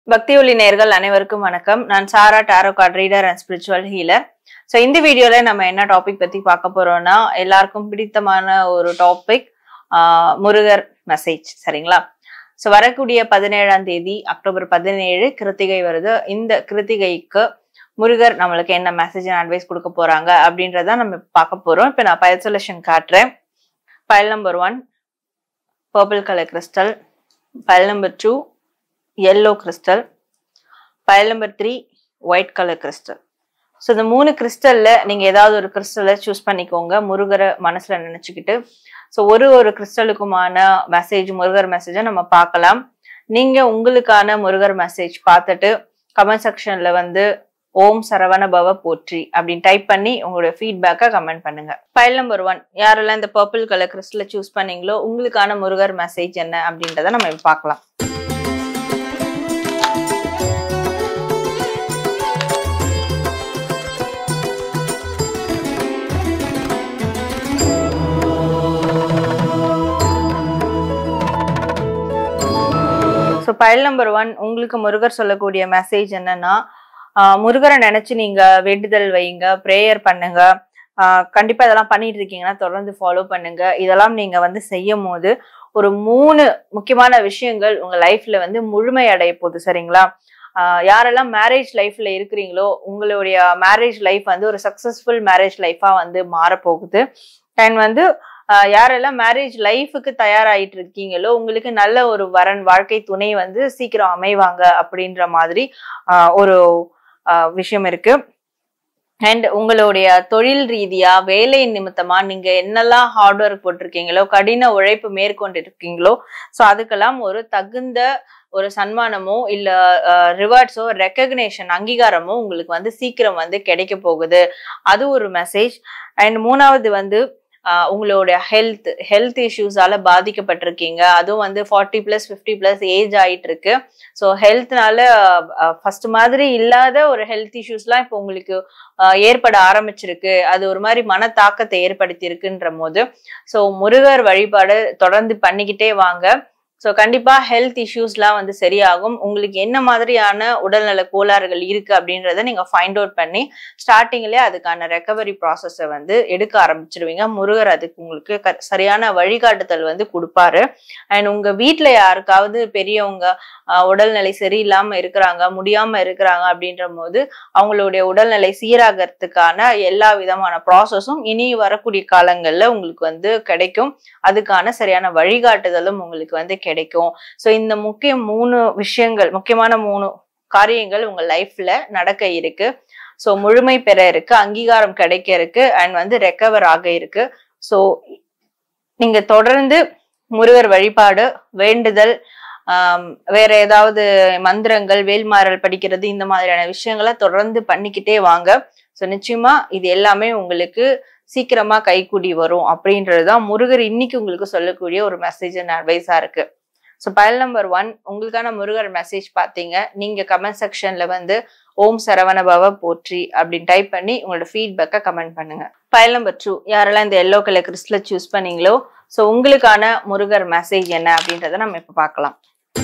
பக்தி ஒளி நேயர்கள் அனைவருக்கும் வணக்கம் நான் Sara tarot card reader and spiritual healer so இந்த வீடியோல நம்ம என்ன டாபிக் பத்தி பார்க்க போறோம்னா எல்லாருக்கும் பிடித்தமான ஒரு டாபிக் முருகர் மெசேஜ் சரிங்களா ஸோ வரக்கூடிய பதினேழாம் தேதி அக்டோபர் பதினேழு கிருத்திகை வருது இந்த கிருத்திகைக்கு முருகர் நம்மளுக்கு என்ன மெசேஜ் அட்வைஸ் கொடுக்க போறாங்க அப்படின்றத நம்ம பார்க்க போறோம் இப்போ நான் பயல் சொல்யூஷன் காட்டுறேன் pile number one purple colour crystal pile number two yellow crystal pile number three white colour crystal so இந்த மூணு கிறிஸ்டல்ல நீங்க ஏதாவது ஒரு கிறிஸ்டலை சூஸ் பண்ணிக்கோங்க முருகரை மனசுல நினைச்சுக்கிட்டு ஸோ ஒரு ஒரு கிறிஸ்டலுக்குமான மெசேஜ் முருகர் மெசேஜை நம்ம பார்க்கலாம் நீங்க உங்களுக்கான முருகர் மெசேஜ் பார்த்துட்டு கமெண்ட் செக்ஷன்ல வந்து ஓம் சரவண பவ போற்றி அப்படின்னு டைப் பண்ணி உங்களுடைய ஃபீட்பேக்கை கமெண்ட் பண்ணுங்க ஃபைல் நம்பர் ஒன் யாரெல்லாம் இந்த பர்பிள் கலர் கிறிஸ்டலை சூஸ் பண்ணீங்களோ உங்களுக்கான முருகர் மெசேஜ் என்ன அப்படின்றத நம்ம இப்ப பார்க்கலாம் ஸோ பயல் நம்பர் ஒன் உங்களுக்கு முருகர் சொல்லக்கூடிய மெசேஜ் என்னன்னா ஆஹ் முருகரை நினைச்சு நீங்க வேண்டுதல் வைங்க ப்ரேயர் பண்ணுங்க ஆஹ் கண்டிப்பா இதெல்லாம் பண்ணிட்டு இருக்கீங்கன்னா தொடர்ந்து ஃபாலோ பண்ணுங்க இதெல்லாம் நீங்க வந்து செய்யும் போது ஒரு மூணு முக்கியமான விஷயங்கள் உங்க லைஃப்ல வந்து முழுமை அடைய போகுது சரிங்களா ஆஹ் யாரெல்லாம் மேரேஜ் லைஃப்ல இருக்கிறீங்களோ உங்களுடைய மேரேஜ் லைஃப் வந்து ஒரு சக்சஸ்ஃபுல் மேரேஜ் லைஃபா வந்து மாறப்போகுது அண்ட் வந்து ஆஹ் யாரெல்லாம் மேரேஜ் லைஃபுக்கு தயாராயிட்டு இருக்கீங்களோ உங்களுக்கு நல்ல ஒரு வரன் வாழ்க்கை துணை வந்து சீக்கிரம் அமைவாங்க அப்படின்ற மாதிரி ஆஹ் ஒரு ஆஹ் விஷயம் இருக்கு அண்ட் உங்களுடைய தொழில் ரீதியா வேலை நிமித்தமா நீங்க என்னெல்லாம் ஹார்ட் ஒர்க் போட்டிருக்கீங்களோ கடின உழைப்பு மேற்கொண்டு இருக்கீங்களோ ஸோ அதுக்கெல்லாம் ஒரு தகுந்த ஒரு சன்மானமோ இல்ல ரிவார்ட்ஸோ ரெக்கக்னேஷன் அங்கீகாரமோ உங்களுக்கு வந்து சீக்கிரம் வந்து கிடைக்க போகுது அது ஒரு மெசேஜ் அண்ட் மூணாவது வந்து ஆஹ் உங்களுடைய ஹெல்த் ஹெல்த் இஷ்யூஸால பாதிக்கப்பட்டிருக்கீங்க அதுவும் வந்து forty plus fifty plus age ஆயிட்டு இருக்கு ஸோ ஹெல்த்னால ஃபர்ஸ்ட் மாதிரி இல்லாத ஒரு ஹெல்த் இஷ்யூஸ்லாம் இப்போ உங்களுக்கு ஆஹ் ஏற்பட ஆரம்பிச்சிருக்கு அது ஒரு மாதிரி மன தாக்கத்தை ஏற்படுத்தி இருக்குன்ற போது ஸோ முருகர் வழிபாடு தொடர்ந்து பண்ணிக்கிட்டே வாங்க ஸோ கண்டிப்பா ஹெல்த் இஷ்யூஸ்லாம் வந்து சரியாகும் உங்களுக்கு என்ன மாதிரியான உடல்நல கோளாறுகள் இருக்கு அப்படின்றத நீங்க ஃபைண்ட் அவுட் பண்ணி ஸ்டார்டிங்லேயே அதுக்கான ரெக்கவரி ப்ராசஸை வந்து எடுக்க ஆரம்பிச்சிருவீங்க முருகர் அதுக்கு உங்களுக்கு க- சரியான வழிகாட்டுதல் வந்து கொடுப்பாரு அண்ட் உங்க வீட்ல யாருக்காவது பெரியவங்க ஆஹ், உடல்நிலை சரியில்லாம இருக்கிறாங்க முடியாம இருக்கிறாங்க அப்படின்ற போது அவங்களுடைய உடல்நிலை சீராகிறதுக்கான எல்லா விதமான ப்ராசஸும் இனி வரக்கூடிய காலங்கள்ல உங்களுக்கு வந்து கிடைக்கும் அதுக்கான சரியான வழிகாட்டுதலும் உங்களுக்கு வந்து கிடைக்கும் ஸோ இந்த முக்கிய மூணு விஷயங்கள் முக்கியமான மூணு காரியங்கள் உங்க லைஃப்ல நடக்க இருக்கு ஸோ முழுமை பெற இருக்கு அங்கீகாரம் கிடைக்க இருக்கு அண்ட் வந்து ரெக்கவர் ஆக இருக்கு ஸோ நீங்க தொடர்ந்து முருகர் வழிபாடு வேண்டுதல் ஆம், வேற ஏதாவது மந்திரங்கள் வேல்மாறல் படிக்கிறது இந்த மாதிரியான விஷயங்களை தொடர்ந்து பண்ணிக்கிட்டே வாங்க ஸோ நிச்சயமா இது எல்லாமே உங்களுக்கு சீக்கிரமா கைக்கூடி வரும் அப்படின்றதுதான் முருகர் இன்னைக்கு உங்களுக்கு சொல்லக்கூடிய ஒரு மெசேஜ் அண்ட் அட்வைஸா இருக்கு ஸோ பயல் நம்பர் ஒன் உங்களுக்கான முருகர் மெசேஜ் பார்த்தீங்க நீங்க கமெண்ட் செக்ஷன்ல வந்து ஓம் சரவண பவ போற்றி அப்படின்னு டைப் பண்ணி உங்களோட ஃபீட்பேக்கை கமெண்ட் பண்ணுங்க பயல் நம்பர் டூ யாரெல்லாம் இந்த எல்லோ கலர் கிறிஸ்டல சூஸ் பண்ணீங்களோ ஸோ உங்களுக்கான முருகர் மெசேஜ் என்ன அப்படின்றத நம்ம இப்போ பார்க்கலாம்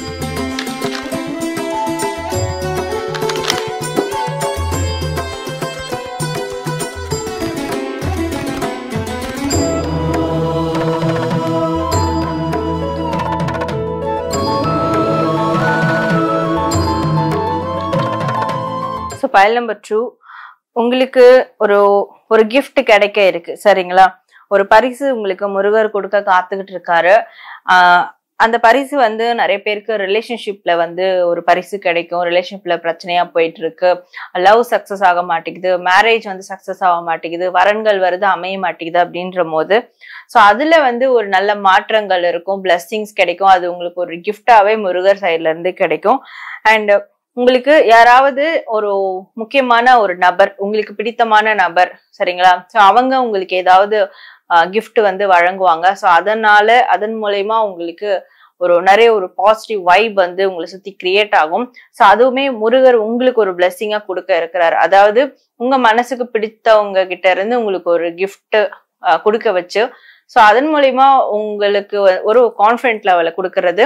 ஸோ பயல் நம்பர் டூ உங்களுக்கு ஒரு ஒரு gift கிடைக்க இருக்கு சரிங்களா ஒரு பரிசு உங்களுக்கு முருகர் கொடுக்க காத்துக்கிட்டு இருக்காரு ஆஹ் அந்த பரிசு வந்து நிறைய பேருக்கு ரிலேஷன்ஷிப்ல வந்து ஒரு பரிசு கிடைக்கும் ரிலேஷன்ஷிப்ல பிரச்சனையா போயிட்டு இருக்கு லவ் சக்சஸ் ஆக மாட்டேங்குது மேரேஜ் வந்து சக்சஸ் ஆக மாட்டேங்குது வரன்கள் வருது அமைய மாட்டேங்குது அப்படின்ற போது ஸோ அதுல வந்து ஒரு நல்ல மாற்றங்கள் இருக்கும் பிளஸ்ஸிங்ஸ் கிடைக்கும் அது உங்களுக்கு ஒரு கிஃப்டாவே முருகர் சைட்ல இருந்து கிடைக்கும் அண்ட் உங்களுக்கு யாராவது ஒரு முக்கியமான ஒரு நபர் உங்களுக்கு பிடித்தமான நபர் சரிங்களா ஸோ அவங்க உங்களுக்கு ஏதாவது gift வந்து வழங்குவாங்க ஸோ அதனால அதன் மூலயமா உங்களுக்கு ஒரு நிறைய ஒரு பாசிட்டிவ் வைப் வந்து உங்களை சுத்தி கிரியேட் ஆகும் ஸோ அதுவுமே முருகர் உங்களுக்கு ஒரு பிளெஸ்ஸிங்கா கொடுக்க இருக்கிறார் அதாவது உங்க மனசுக்கு பிடித்தவங்க கிட்ட இருந்து உங்களுக்கு ஒரு gift கொடுக்க வச்சு ஸோ அதன் மூலயமா உங்களுக்கு ஒரு கான்ஃபிடென்ட் லெவலை கொடுக்கறது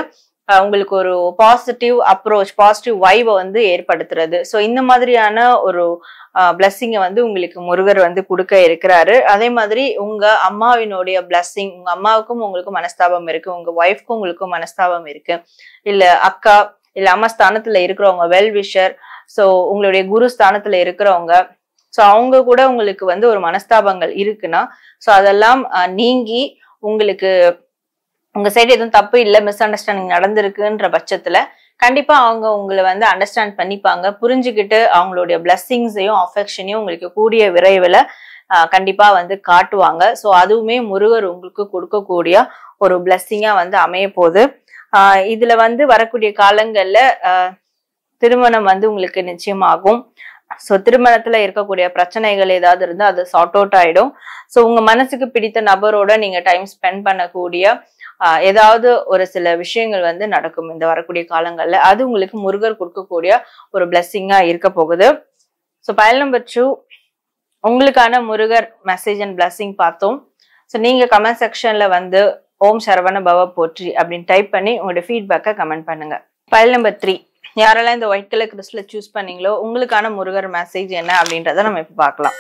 அஹ் உங்களுக்கு ஒரு பாசிட்டிவ் அப்ரோச் பாசிட்டிவ் வைவை வந்து ஏற்படுத்துறது ஸோ இந்த மாதிரியான ஒரு பிளஸ்ஸிங்கை வந்து உங்களுக்கு முருகர் வந்து கொடுக்க இருக்கிறாரு அதே மாதிரி உங்க அம்மாவினுடைய பிளஸ்ஸிங் உங்க அம்மாவுக்கும் உங்களுக்கும் மனஸ்தாபம் இருக்கு உங்க ஒய்ஃப்க்கும் உங்களுக்கும் மனஸ்தாபம் இருக்கு இல்ல அக்கா இல்ல அம்மா ஸ்தானத்துல இருக்கிறவங்க வெல் விஷர் ஸோ உங்களுடைய குரு ஸ்தானத்துல இருக்கிறவங்க ஸோ அவங்க கூட உங்களுக்கு வந்து ஒரு மனஸ்தாபங்கள் இருக்குன்னா ஸோ அதெல்லாம் அஹ், நீங்கி உங்களுக்கு உங்க சைடு எதுவும் தப்பு இல்லை மிஸ் அண்டர்ஸ்டாண்டிங் நடந்திருக்குன்ற பட்சத்துல கண்டிப்பா அவங்க உங்களை வந்து அண்டர்ஸ்டாண்ட் பண்ணிப்பாங்க புரிஞ்சுக்கிட்டு அவங்களுடைய பிளஸ்ஸிங்ஸையும் அஃபெக்ஷனையும் உங்களுக்கு கூடிய விரைவில் கண்டிப்பா வந்து காட்டுவாங்க ஸோ அதுவுமே முருகர் உங்களுக்கு கொடுக்கக்கூடிய ஒரு பிளஸ்ஸிங்கா வந்து அமைய போகுது ஆஹ் இதுல வந்து வரக்கூடிய காலங்கள்ல ஆஹ் திருமணம் வந்து உங்களுக்கு நிச்சயமாகும் ஸோ திருமணத்துல இருக்கக்கூடிய பிரச்சனைகள் ஏதாவது இருந்தால் அது சார்ட் அவுட் ஆயிடும் ஸோ உங்க மனசுக்கு பிடித்த நபரோட நீங்க டைம் ஸ்பெண்ட் பண்ணக்கூடிய ஆஹ் ஏதாவது ஒரு சில விஷயங்கள் வந்து நடக்கும் இந்த வரக்கூடிய காலங்கள்ல அது உங்களுக்கு முருகர் கொடுக்கக்கூடிய ஒரு பிளெஸ்ஸிங்கா இருக்க போகுது ஸோ பயல் நம்பர் டூ உங்களுக்கான முருகர் மெசேஜ் அண்ட் பிளஸ்ஸிங் பார்த்தோம் ஸோ நீங்க கமெண்ட் செக்ஷன்ல வந்து ஓம் சரவண பவ போற்றி அப்படின்னு டைப் பண்ணி உங்களோட ஃபீட்பேக்கை கமெண்ட் பண்ணுங்க ஃபைல் நம்பர் த்ரீ யாரெல்லாம் இந்த ஒயிட் கலர் கிறிஸ்ல சூஸ் பண்ணீங்களோ உங்களுக்கான முருகர் மெசேஜ் என்ன அப்படின்றத நம்ம இப்போ பார்க்கலாம்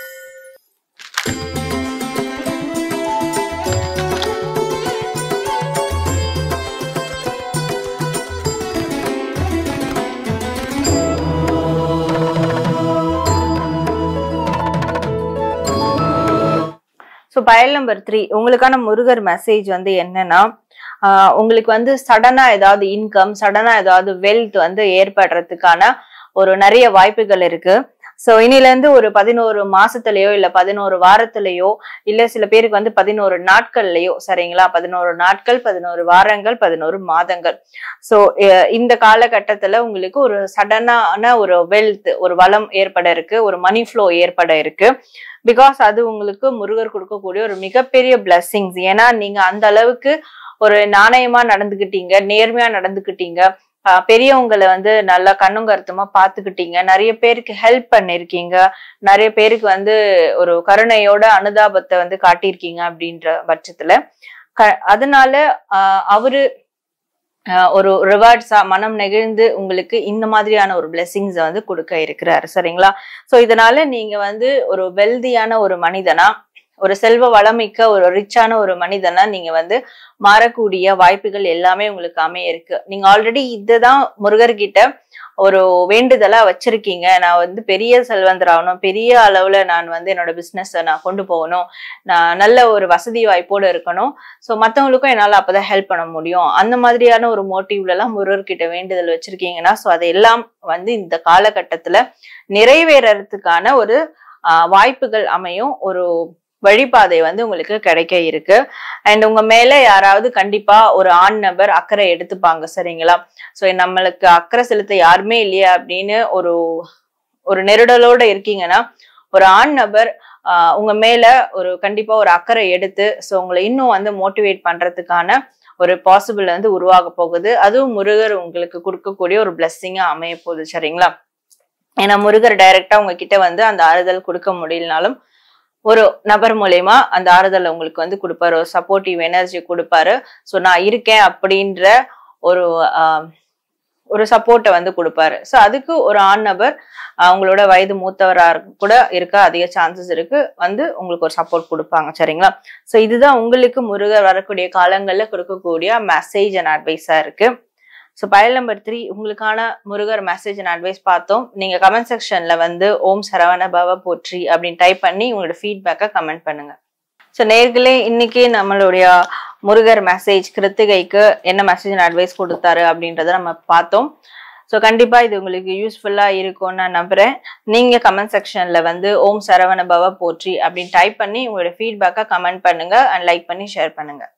ஸோ பயல் நம்பர் த்ரீ உங்களுக்கான முருகர் மெசேஜ் வந்து என்னன்னா ஆஹ் உங்களுக்கு வந்து சடனா ஏதாவது இன்கம் சடனா ஏதாவது வெல்த் வந்து ஏற்படுறதுக்கான ஒரு நிறைய வாய்ப்புகள் இருக்கு ஸோ இனில இருந்து ஒரு பதினோரு மாசத்துலயோ இல்ல பதினோரு வாரத்திலயோ இல்ல சில பேருக்கு வந்து பதினோரு நாட்கள்லயோ சரிங்களா பதினோரு நாட்கள் பதினோரு வாரங்கள் பதினோரு மாதங்கள் ஸோ இந்த காலகட்டத்துல உங்களுக்கு ஒரு சடனான ஒரு வெல்த் ஒரு வளம் ஏற்பட இருக்கு ஒரு மணி ஃப்ளோ ஏற்பட இருக்கு பிகாஸ் அது உங்களுக்கு முருகர் கொடுக்கக்கூடிய ஒரு மிகப்பெரிய பிளஸ்ஸிங்ஸ் ஏன்னா நீங்க அந்த அளவுக்கு ஒரு நாணயமா நடந்துக்கிட்டீங்க நேர்மையா நடந்துக்கிட்டீங்க ஆஹ் பெரியவங்களை வந்து நல்லா கண்ணும் கருத்துமா பாத்துக்கிட்டீங்க நிறைய பேருக்கு ஹெல்ப் பண்ணிருக்கீங்க நிறைய பேருக்கு வந்து ஒரு கருணையோட அனுதாபத்தை வந்து காட்டியிருக்கீங்க அப்படின்ற பட்சத்துல க- அதனால ஆஹ் அவரு ஆஹ் ஒரு ரிவார்ட்ஸா மனம் நெகிழ்ந்து உங்களுக்கு இந்த மாதிரியான ஒரு பிளெஸிங்ஸை வந்து கொடுக்க இருக்கிறாரு சரிங்களா சோ இதனால நீங்க வந்து ஒரு வெல்தியான ஒரு மனிதனா ஒரு செல்வ வளமிக்க ஒரு ரிச்சான ஒரு மனிதனா நீங்க வந்து மாறக்கூடிய வாய்ப்புகள் எல்லாமே உங்களுக்கு அமைய இருக்கு நீங்க ஆல்ரெடி இதுதான் முருகர்கிட்ட ஒரு வேண்டுதலா வச்சிருக்கீங்க நான் வந்து பெரிய செல்வந்தர் ஆகணும் பெரிய அளவுல நான் வந்து என்னோட பிசினஸ் நான் கொண்டு போகணும் நான் நல்ல ஒரு வசதி வாய்ப்போட இருக்கணும் ஸோ மற்றவங்களுக்கும் என்னால் அப்பதான் ஹெல்ப் பண்ண முடியும் அந்த மாதிரியான ஒரு மோட்டிவ்ல எல்லாம் முருகர்கிட்ட வேண்டுதல் வச்சிருக்கீங்கன்னா ஸோ அதையெல்லாம் வந்து இந்த காலகட்டத்துல நிறைவேறறதுக்கான ஒரு ஆஹ், வாய்ப்புகள் அமையும் ஒரு வழிபாதை வந்து உங்களுக்கு கிடைக்க இருக்கு அண்ட் உங்க மேல யாராவது கண்டிப்பா ஒரு ஆண் நபர் அக்கறை எடுத்துப்பாங்க சரிங்களா ஸோ நம்மளுக்கு அக்கறை செலுத்த யாருமே இல்லையா அப்படின்னு ஒரு ஒரு நெருடலோட இருக்கீங்கன்னா ஒரு ஆண் நபர் ஆஹ், உங்க மேல ஒரு கண்டிப்பா ஒரு அக்கறை எடுத்து ஸோ உங்களை இன்னும் வந்து மோட்டிவேட் பண்றதுக்கான ஒரு பாசிபிள் வந்து உருவாக போகுது அதுவும் முருகர் உங்களுக்கு கொடுக்கக்கூடிய ஒரு பிளஸ்ஸிங்கா அமைய போகுது சரிங்களா ஏன்னா முருகர் டைரக்டா உங்ககிட்ட வந்து அந்த ஆறுதல் கொடுக்க முடியலனாலும் ஒரு நபர் மூலயமா அந்த ஆறுதலை உங்களுக்கு வந்து கொடுப்பாரு ஒரு சப்போர்ட்டிவ் எனர்ஜி கொடுப்பாரு ஸோ நான் இருக்கேன் அப்படின்ற ஒரு ஆஹ், ஒரு சப்போர்ட்டை வந்து கொடுப்பாரு ஸோ அதுக்கு ஒரு ஆண் நபர் அவங்களோட வயது மூத்தவரா இருக்க- கூட இருக்க அதிக சான்சஸ் இருக்கு வந்து உங்களுக்கு ஒரு சப்போர்ட் கொடுப்பாங்க சரிங்களா ஸோ இதுதான் உங்களுக்கு முருகர் வரக்கூடிய காலங்கள்ல கொடுக்கக்கூடிய மெசேஜ் அண்ட் அட்வைஸா இருக்கு ஸோ பயல் நம்பர் த்ரீ உங்களுக்கான முருகர் மெசேஜ் அண்ட் அட்வைஸ் பார்த்தோம் நீங்க கமெண்ட் செக்ஷன்ல வந்து ஓம் சரவண பவ போற்றி அப்படின்னு டைப் பண்ணி உங்களோட ஃபீட்பேக்கை கமெண்ட் பண்ணுங்க ஸோ நேர்களே இன்னைக்கு நம்மளுடைய முருகர் மெசேஜ் கிருத்திகைக்கு என்ன மெசேஜ் அண்ட் அட்வைஸ் கொடுத்தாரு அப்படின்றத நம்ம பார்த்தோம் ஸோ கண்டிப்பா இது உங்களுக்கு யூஸ்ஃபுல்லா இருக்கும்னு நான் நம்புறேன் நீங்க கமெண்ட் செக்ஷன்ல வந்து ஓம் சரவண பவ போற்றி அப்படின்னு டைப் பண்ணி உங்களோட ஃபீட்பேக்கை கமெண்ட் பண்ணுங்க அண்ட் லைக் பண்ணி ஷேர் பண்ணுங்க